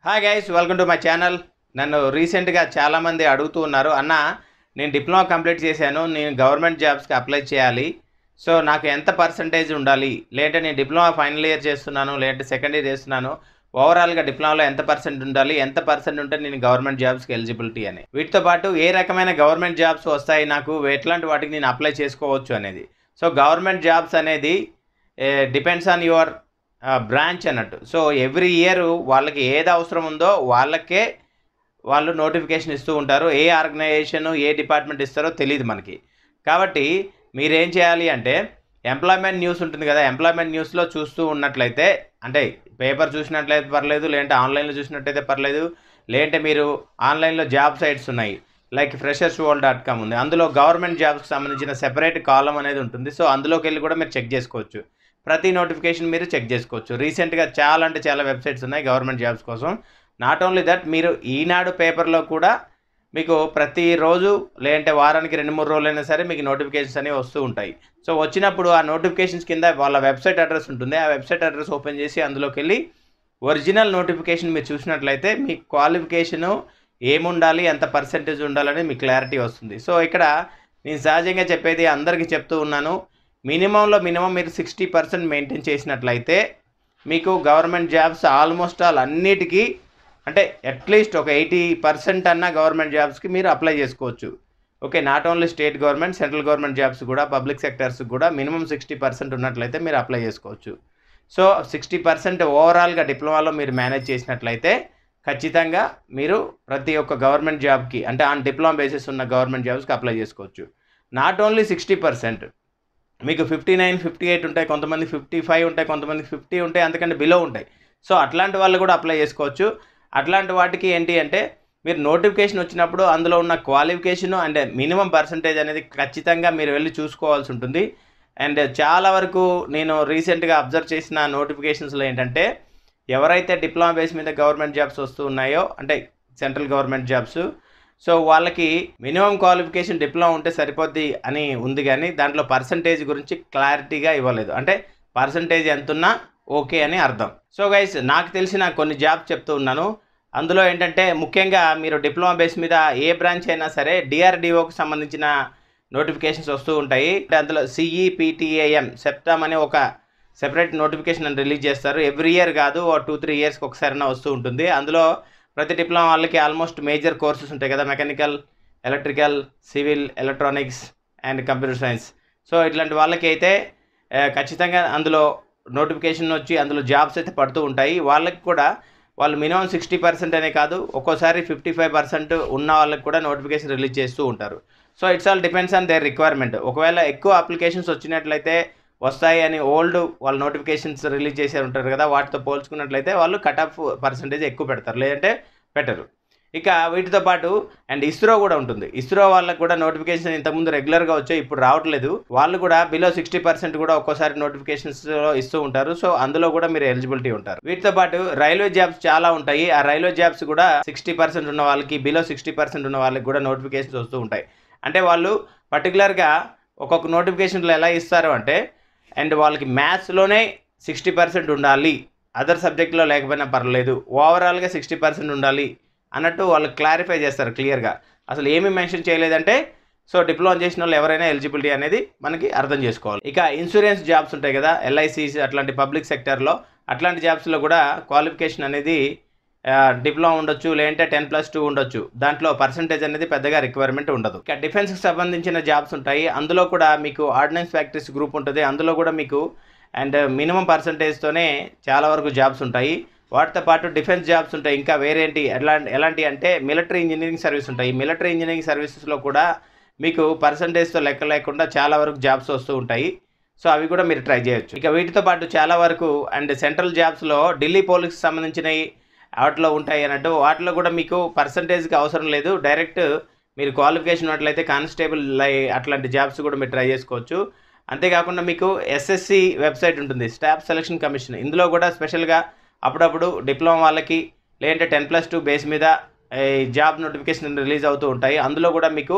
hi guys welcome to my channel నన్ను రీసెంట్గా చాలామంది అడుగుతూ ఉన్నారు అన్న నేను డిప్లొమా కంప్లీట్ చేశాను నేను గవర్నమెంట్ జాబ్స్కి అప్లై చేయాలి సో నాకు ఎంత పర్సంటేజ్ ఉండాలి లేదంటే నేను డిప్లొమా ఫైనల్ ఇయర్ చేస్తున్నాను లేదంటే సెకండ్ ఇయర్ చేస్తున్నాను ఓవరాల్గా డిప్లొమాలో ఎంత పర్సెంట్ ఉండాలి ఎంత పర్సెంట్ ఉంటే నేను గవర్నమెంట్ జాబ్స్కి ఎలిజిబిలిటీ అని వీటితో పాటు ఏ రకమైన గవర్నమెంట్ జాబ్స్ వస్తాయి నాకు ఎట్లాంటి వాటికి నేను అప్లై చేసుకోవచ్చు అనేది సో గవర్నమెంట్ జాబ్స్ అనేది డిపెండ్స్ ఆన్ యువర్ బ్రాంచ్ అన్నట్టు సో ఎవ్రీ ఇయర్ వాళ్ళకి ఏది అవసరం ఉందో వాళ్ళకే వాళ్ళు నోటిఫికేషన్ ఇస్తూ ఉంటారు ఏ ఆర్గనైజేషన్ ఏ డిపార్ట్మెంట్ ఇస్తారో తెలియదు మనకి కాబట్టి మీరేం చేయాలి అంటే ఎంప్లాయ్మెంట్ న్యూస్ ఉంటుంది కదా ఎంప్లాయ్మెంట్ న్యూస్లో చూస్తూ ఉన్నట్లయితే అంటే పేపర్ చూసినట్లయితే పర్లేదు లేదంటే ఆన్లైన్లో చూసినట్లయితే పర్లేదు లేదంటే మీరు ఆన్లైన్లో జాబ్ సైట్స్ ఉన్నాయి like freshers world dot com ఉంది అందులో గవర్నమెంట్ జాబ్స్కి సంబంధించిన సెపరేట్ కాలం అనేది ఉంటుంది సో అందులోకి వెళ్ళి కూడా మీరు చెక్ చేసుకోవచ్చు ప్రతి నోటిఫికేషన్ మీరు చెక్ చేసుకోవచ్చు రీసెంట్గా చాలా అంటే చాలా వెబ్సైట్స్ ఉన్నాయి గవర్నమెంట్ జాబ్స్ కోసం నాట్ ఓన్లీ దట్ మీరు ఈనాడు పేపర్లో కూడా మీకు ప్రతిరోజు లేదంటే వారానికి రెండు మూడు రోజులైనా సరే మీకు నోటిఫికేషన్స్ అనేవి వస్తూ ఉంటాయి సో వచ్చినప్పుడు ఆ నోటిఫికేషన్స్ కింద వాళ్ళ వెబ్సైట్ అడ్రస్ ఉంటుంది ఆ వెబ్సైట్ అడ్రస్ ఓపెన్ చేసి అందులోకి వెళ్ళి ఒరిజినల్ నోటిఫికేషన్ మీరు చూసినట్లయితే మీ క్వాలిఫికేషను ఏముండాలి ఎంత పర్సెంటేజ్ ఉండాలని మీకు క్లారిటీ వస్తుంది సో ఇక్కడ నేను సహజంగా చెప్పేది అందరికీ చెప్తూ ఉన్నాను మినిమంలో మినిమం మీరు సిక్స్టీ పర్సెంట్ మెయింటైన్ చేసినట్లయితే మీకు గవర్నమెంట్ జాబ్స్ ఆల్మోస్ట్ ఆల్ అన్నిటికీ అంటే అట్లీస్ట్ ఒక ఎయిటీ పర్సెంట్ అన్న గవర్నమెంట్ జాబ్స్కి మీరు అప్లై చేసుకోవచ్చు okay not only state government central government jobs కూడా పబ్లిక్ సెక్టర్స్ కూడా మినిమం సిక్స్టీ పర్సెంట్ ఉన్నట్లయితే మీరు అప్లై చేసుకోవచ్చు సో సిక్స్టీ పర్సెంట్ ఓవరాల్గా డిప్లొమాలో మీరు మేనేజ్ చేసినట్లయితే ఖచ్చితంగా మీరు ప్రతి ఒక్క గవర్నమెంట్ జాబ్కి అంటే ఆన్ డిప్లొమా బేసిస్ ఉన్న గవర్నమెంట్ జాబ్స్కి అప్లై చేసుకోవచ్చు నాట్ ఓన్లీ సిక్స్టీ పర్సెంట్ మీకు ఫిఫ్టీ నైన్ ఫిఫ్టీ ఎయిట్ ఉంటాయి కొంతమంది ఫిఫ్టీ ఫైవ్ ఉంటాయి కొంతమంది ఫిఫ్టీ ఉంటాయి అంతకంటే బిలో ఉంటాయి సో అట్లాంటి వాళ్ళు కూడా అప్లై చేసుకోవచ్చు అట్లాంటి వాటికి ఏంటి అంటే మీరు నోటిఫికేషన్ వచ్చినప్పుడు అందులో ఉన్న క్వాలిఫికేషన్ అండ్ మినిమం పర్సంటేజ్ అనేది ఖచ్చితంగా మీరు వెళ్ళి చూసుకోవాల్సి ఉంటుంది అండ్ చాలా వరకు నేను రీసెంట్గా అబ్జర్వ్ చేసిన నోటిఫికేషన్స్లో ఏంటంటే ఎవరైతే డిప్లొమా బేస్ మీద గవర్నమెంట్ జాబ్స్ వస్తూ ఉన్నాయో అంటే సెంట్రల్ గవర్నమెంట్ జాబ్స్ సో వాళ్ళకి మినిమం క్వాలిఫికేషన్ డిప్లొమా ఉంటే సరిపోద్ది అని ఉంది కానీ దాంట్లో పర్సంటేజ్ గురించి క్లారిటీగా ఇవ్వలేదు అంటే పర్సంటేజ్ ఎంతున్నా ఓకే అని అర్థం సో గైస్ నాకు తెలిసిన కొన్ని జాబ్స్ చెప్తూ ఉన్నాను అందులో ఏంటంటే ముఖ్యంగా మీరు డిప్లొమా బేస్ మీద ఏ బ్రాంచ్ అయినా సరే డిఆర్డిఓకి సంబంధించిన నోటిఫికేషన్స్ వస్తూ ఉంటాయి అంటే అందులో సిఈపిటిఏఎం సెప్టామ్ అనే ఒక సెపరేట్ నోటిఫికేషన్ రిలీజ్ చేస్తారు ఎవ్రీ ఇయర్ కాదు టూ త్రీ ఇయర్స్కి ఒకసారైనా వస్తూ ఉంటుంది అందులో ప్రతి డిప్లొమా వాళ్ళకి ఆల్మోస్ట్ మేజర్ కోర్సెస్ ఉంటాయి కదా mechanical electrical civil electronics and computer science so ఇట్లాంటి వాళ్ళకి అయితే ఖచ్చితంగా అందులో నోటిఫికేషన్ వచ్చి అందులో జాబ్స్ అయితే పడుతూ ఉంటాయి వాళ్ళకి కూడా వాళ్ళు మినిమం సిక్స్టీ పర్సెంట్ అనే కాదు ఒక్కోసారి ఫిఫ్టీ ఫైవ్ పర్సెంట్ ఉన్న వాళ్ళకి కూడా నోటిఫికేషన్ రిలీజ్ చేస్తూ ఉంటారు so it's all depends on their requirement ఒకవేళ ఎక్కువ అప్లికేషన్స్ వచ్చినట్లయితే వస్తాయి అని ఓల్డ్ వాళ్ళు నోటిఫికేషన్స్ రిలీజ్ చేసే ఉంటారు కదా వాటితో పోల్చుకున్నట్లయితే వాళ్ళు కట్ ఆఫ్ పర్సంటేజ్ ఎక్కువ పెడతారు లేదంటే పెట్టరు ఇక వీటితో పాటు అండ్ ఇస్రో కూడా ఉంటుంది ఇస్రో వాళ్ళకి కూడా నోటిఫికేషన్ ఇంతకుముందు రెగ్యులర్గా వచ్చాయి ఇప్పుడు రావట్లేదు వాళ్ళు కూడా బిలో సిక్స్టీ పర్సెంట్ కూడా ఒక్కోసారి నోటిఫికేషన్స్లో ఇస్తూ ఉంటారు సో అందులో కూడా మీరు ఎలిజిబిలిటీ ఉంటారు వీటితో పాటు రైల్వే జాబ్స్ చాలా ఉంటాయి ఆ రైల్వే జాబ్స్ కూడా సిక్స్టీ పర్సెంట్ ఉన్న వాళ్ళకి బిలో సిక్స్టీ పర్సెంట్ ఉన్న వాళ్ళకి కూడా నోటిఫికేషన్స్ వస్తూ ఉంటాయి అంటే వాళ్ళు పర్టికులర్గా ఒక్కొక్క నోటిఫికేషన్లో ఎలా ఇస్తారు అంటే అండ్ వాళ్ళకి మ్యాథ్స్లోనే సిక్స్టీ పర్సెంట్ ఉండాలి అదర్ సబ్జెక్ట్లో లేకపోయినా పర్లేదు ఓవరాల్గా సిక్స్టీ పర్సెంట్ ఉండాలి అన్నట్టు వాళ్ళు క్లారిఫై చేస్తారు క్లియర్గా అసలు ఏమి మెన్షన్ చేయలేదంటే సో డిప్లొమా చేసిన వాళ్ళు ఎవరైనా ఎలిజిబిలిటీ అనేది మనకి అర్థం చేసుకోవాలి ఇక ఇన్సూరెన్స్ జాబ్స్ ఉంటాయి కదా ఎల్ఐసిస్ అట్లాంటి పబ్లిక్ సెక్టర్లో అట్లాంటి జాబ్స్లో కూడా క్వాలిఫికేషన్ అనేది డిప్లొమా ఉండొచ్చు లేదంటే టెన్ ప్లస్ టూ ఉండొచ్చు దాంట్లో పర్సంటేజ్ అనేది పెద్దగా రిక్వైర్మెంట్ ఉండదు ఇక డిఫెన్స్కి సంబంధించిన జాబ్స్ ఉంటాయి అందులో కూడా మీకు ఆర్డినెన్స్ ఫ్యాక్టరీస్ గ్రూప్ ఉంటుంది అందులో కూడా మీకు అండ్ మినిమం పర్సంటేజ్తోనే చాలా వరకు జాబ్స్ ఉంటాయి వాటితో పాటు డిఫెన్స్ జాబ్స్ ఉంటాయి ఇంకా వేరేంటి ఎలాంటి ఎలాంటి అంటే మిలిటరీ ఇంజనీరింగ్ సర్వీస్ ఉంటాయి మిలిటరీ ఇంజనీరింగ్ సర్వీసెస్లో కూడా మీకు పర్సంటేజ్తో లెక్క లేకుండా చాలా వరకు జాబ్స్ వస్తూ ఉంటాయి సో అవి కూడా మీరు ట్రై చేయొచ్చు ఇక వీటితో పాటు చాలా వరకు అండ్ సెంట్రల్ జాబ్స్లో ఢిల్లీ పోలీస్కి సంబంధించినవి వాటిలో ఉంటాయి అన్నట్టు వాటిలో కూడా మీకు పర్సంటేజ్కి అవసరం లేదు డైరెక్ట్ మీరు క్వాలిఫికేషన్ ఉన్నట్లయితే కానిస్టేబుల్ అట్లాంటి జాబ్స్ కూడా మీరు ట్రై చేసుకోవచ్చు అంతేకాకుండా మీకు ఎస్ఎస్సి వెబ్సైట్ ఉంటుంది స్టాఫ్ సెలక్షన్ కమిషన్ ఇందులో కూడా స్పెషల్గా అప్పుడప్పుడు డిప్లొమా వాళ్ళకి లేదంటే టెన్ ప్లస్ టూ బేస్ మీద ఈ జాబ్ నోటిఫికేషన్ రిలీజ్ అవుతూ ఉంటాయి అందులో కూడా మీకు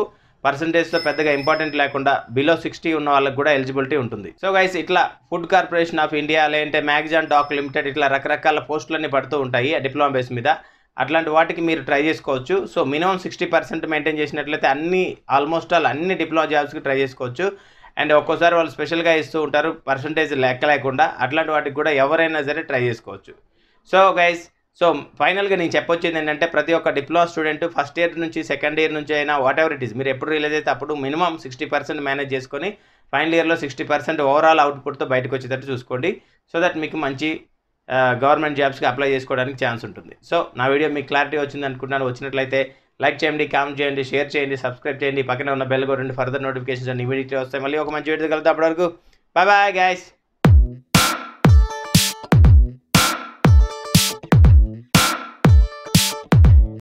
పర్సంటేజ్తో పెద్దగా ఇంపార్టెంట్ లేకుండా బిలో సిక్స్టీ ఉన్న వాళ్ళకి కూడా ఎలిజిబిలిటీ ఉంటుంది సో గైస్ ఇట్లా ఫుడ్ కార్పొరేషన్ ఆఫ్ ఇండియా లేదంటే మ్యాగ్జాన్ డాక్ లిమిటెడ్ ఇట్లా రకరకాల పోస్టులన్నీ పడుతూ ఉంటాయి ఆ డిప్లొమా బేస్ మీద అట్లాంటి వాటికి మీరు ట్రై చేసుకోవచ్చు so minimum sixty percent maintain చేసినట్లయితే అన్ని ఆల్మోస్ట్ ఆల్ అన్ని డిప్లొమా జాబ్స్కి ట్రై చేసుకోవచ్చు అండ్ ఒక్కోసారి వాళ్ళు స్పెషల్గా ఇస్తూ ఉంటారు పర్సంటేజ్ లెక్క లేకుండా అట్లాంటి వాటికి కూడా ఎవరైనా సరే ట్రై చేసుకోవచ్చు సో గైస్ సో ఫైనల్గా నేను చెప్పొచ్చేది ఏంటంటే ప్రతి ఒక్క డిప్లొమా స్టూడెంట్ ఫస్ట్ ఇయర్ నుంచి సెకండ్ ఇయర్ నుంచి అయినా వాట్ ఎవర్ ఇట్ ఈస్ మీరు ఎప్పుడు రిలీజ్ అయితే అప్పుడు మినిమం సిక్స్టీ పర్సెంట్ మేనేజ్ చేసుకొని ఫైనల్ ఇయర్లో సిక్స్టీ పర్సెంట్ ఓవరాల్ అవుట్పుట్తో బయటకు వచ్చేటట్టు చూసుకోండి సో దట్ మీకు మంచి గవర్నమెంట్ జాబ్స్కి అప్లై చేసుకోవడానికి ఛాన్స్ ఉంటుంది సో నా వీడియో మీకు క్లారిటీ వచ్చింది అనుకుంటున్నాను వచ్చినట్లయితే లైక్ చేయండి కామెంట్ చేయండి షేర్ చేయండి సబ్స్క్రైబ్ చేయండి పక్కనే ఉన్న బెల్ కొట్టండి ఫర్దర్ నోటిఫికేషన్స్ అన్ని ఇమీడియట్లీ వస్తాయి మళ్ళీ ఒక మంచి వీడియో కలుగుతా అప్పటివరకు బాయ్ బాయ్ గైస్